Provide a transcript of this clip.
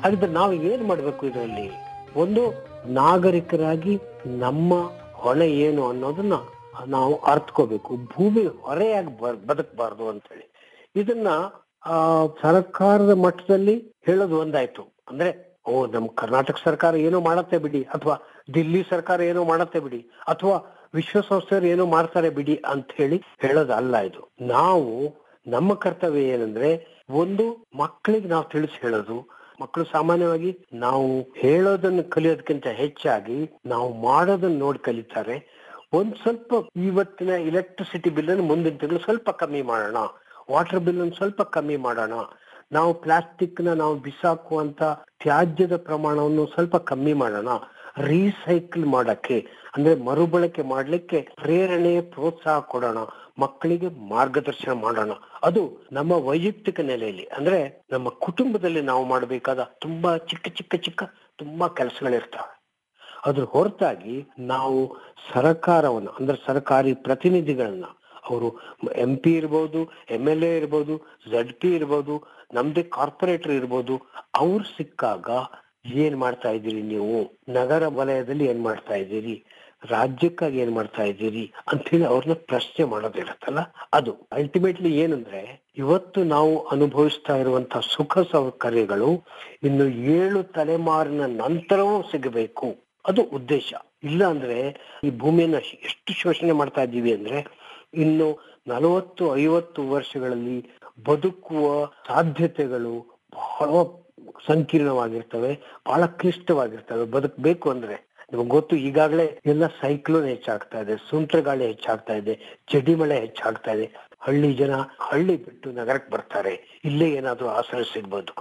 ಹಾಗಿದ್ರೆ ನಾವು ಏನ್ ಮಾಡ್ಬೇಕು ಇದರಲ್ಲಿ ಒಂದು ನಾಗರಿಕರಾಗಿ ನಮ್ಮ ಹೊಣೆ ಏನು ಅನ್ನೋದನ್ನ ನಾವು ಅರ್ಥಕೋಬೇಕು ಭೂಮಿ ಹೊರೆಯಾಗಿ ಬ- ಬದುಕಬಾರ್ದು ಅಂತೇಳಿ ಇದನ್ನ ಆ ಸರ್ಕಾರದ ಮಟ್ಟದಲ್ಲಿ ಹೇಳೋದು ಒಂದಾಯ್ತು ಅಂದ್ರೆ ಓ ನಮ್ ಕರ್ನಾಟಕ ಸರ್ಕಾರ ಏನೋ ಮಾಡತ್ತೆ ಬಿಡಿ ಅಥವಾ ದಿಲ್ಲಿ ಸರ್ಕಾರ ಏನೋ ಮಾಡತ್ತೆ ಬಿಡಿ ಅಥವಾ ವಿಶ್ವಸಂಸ್ಥೆಯವರು ಏನೋ ಮಾಡ್ತಾರೆ ಬಿಡಿ ಅಂತ ಹೇಳಿ ಹೇಳೋದಲ್ಲ ಇದು ನಾವು ನಮ್ಮ ಕರ್ತವ್ಯ ಏನಂದ್ರೆ ಒಂದು ಮಕ್ಕಳಿಗೆ ನಾವು ತಿಳಿಸಿ ಹೇಳೋದು ಮಕ್ಕಳು ಸಾಮಾನ್ಯವಾಗಿ ನಾವು ಹೇಳೋದನ್ನು ಕಲಿಯೋದಕ್ಕಿಂತ ಹೆಚ್ಚಾಗಿ ನಾವು ಮಾಡೋದನ್ನ ನೋಡಿ ಕಲಿತಾರೆ ಒಂದ್ ಸ್ವಲ್ಪ ಇವತ್ತಿನ ಇಲೆಕ್ಟ್ರಿಸಿಟಿ ಬಿಲ್ ಅನ್ನು ಮುಂದಿನ ತಿಂಗಳು ಸ್ವಲ್ಪ ಕಮ್ಮಿ ಮಾಡೋಣ ವಾಟರ್ ಬಿಲ್ ಅನ್ನು ಸ್ವಲ್ಪ ಕಮ್ಮಿ ಮಾಡೋಣ ನಾವು ಪ್ಲಾಸ್ಟಿಕ್ ನ ನಾವು ಬಿಸಾಕುವಂತ ತ್ಯಾಜ್ಯದ ಪ್ರಮಾಣವನ್ನು ಸ್ವಲ್ಪ ಕಮ್ಮಿ ಮಾಡೋಣ ರೀಸೈಕಲ್ ಮಾಡಕ್ಕೆ ಅಂದ್ರೆ ಮರುಬಳಕೆ ಮಾಡ್ಲಿಕ್ಕೆ ಪ್ರೇರಣೆ ಪ್ರೋತ್ಸಾಹ ಕೊಡೋಣ ಮಕ್ಕಳಿಗೆ ಮಾರ್ಗದರ್ಶನ ಮಾಡೋಣ ಅದು ನಮ್ಮ ವೈಯಕ್ತಿಕ ನೆಲೆಯಲ್ಲಿ ಅಂದ್ರೆ ನಮ್ಮ ಕುಟುಂಬದಲ್ಲಿ ನಾವು ಮಾಡಬೇಕಾದ ತುಂಬಾ ಚಿಕ್ಕ ಚಿಕ್ಕ ಚಿಕ್ಕ ತುಂಬಾ ಕೆಲಸಗಳಿರ್ತವೆ ಅದ್ರ ಹೊರತಾಗಿ ನಾವು ಸರ್ಕಾರವನ್ನು ಅಂದ್ರೆ ಸರ್ಕಾರಿ ಪ್ರತಿನಿಧಿಗಳನ್ನ ಅವರು ಎಂ ಪಿ ಇರ್ಬೋದು ಎಂ ಎಲ್ ಎ ಇರ್ಬೋದು ಝಡ್ ಪಿ ಇರ್ಬೋದು ನಮ್ದೇ ಕಾರ್ಪೊರೇಟರ್ ಇರ್ಬೋದು ಅವ್ರು ಸಿಕ್ಕಾಗ ಏನ್ ಮಾಡ್ತಾ ಇದ್ದೀರಿ ನೀವು ನಗರ ವಲಯದಲ್ಲಿ ಏನ್ ಮಾಡ್ತಾ ಇದ್ದೀರಿ ರಾಜ್ಯಕ್ಕಾಗಿ ಏನ್ ಮಾಡ್ತಾ ಇದ್ದೀರಿ ಅಂತ ಹೇಳಿ ಅವ್ರನ್ನ ಪ್ರಶ್ನೆ ಮಾಡೋದಿರತ್ತಲ್ಲ ಅದು ಅಲ್ಟಿಮೇಟ್ಲಿ ಏನಂದ್ರೆ ಇವತ್ತು ನಾವು ಅನುಭವಿಸ್ತಾ ಇರುವಂತಹ ಸುಖ ಸೌಕರ್ಯಗಳು ಇನ್ನು ಏಳು ತಲೆಮಾರಿನ ನಂತರವೂ ಸಿಗಬೇಕು ಅದು ಉದ್ದೇಶ ಇಲ್ಲ ಅಂದ್ರೆ ಈ ಭೂಮಿಯನ್ನ ಎಷ್ಟು ಶೋಷಣೆ ಮಾಡ್ತಾ ಇದ್ದೀವಿ ಅಂದ್ರೆ ಇನ್ನು ನಲವತ್ತು ಐವತ್ತು ವರ್ಷಗಳಲ್ಲಿ ಬದುಕುವ ಸಾಧ್ಯತೆಗಳು ಬಹಳ ಸಂಕೀರ್ಣವಾಗಿರ್ತವೆ ಬಹಳ ಕ್ಲಿಷ್ಟವಾಗಿರ್ತವೆ ಬದುಕಬೇಕು ಅಂದ್ರೆ ನಿಮಗೆ ಗೊತ್ತು ಈಗಾಗಲೇ ಎಲ್ಲ ಸೈಕ್ಲೋನ್ ಹೆಚ್ಚಾಗ್ತಾ ಇದೆ ಸುಂಟ್ರಗಾಳಿ ಹೆಚ್ಚಾಗ್ತಾ ಇದೆ ಜಡಿ ಮಳೆ ಹೆಚ್ಚಾಗ್ತಾ ಇದೆ ಹಳ್ಳಿ ಜನ ಹಳ್ಳಿ ಬಿಟ್ಟು ನಗರಕ್ಕೆ ಬರ್ತಾರೆ ಇಲ್ಲೇ ಏನಾದ್ರೂ ಆಸರೆ ಸಿಗ್ಬೋದು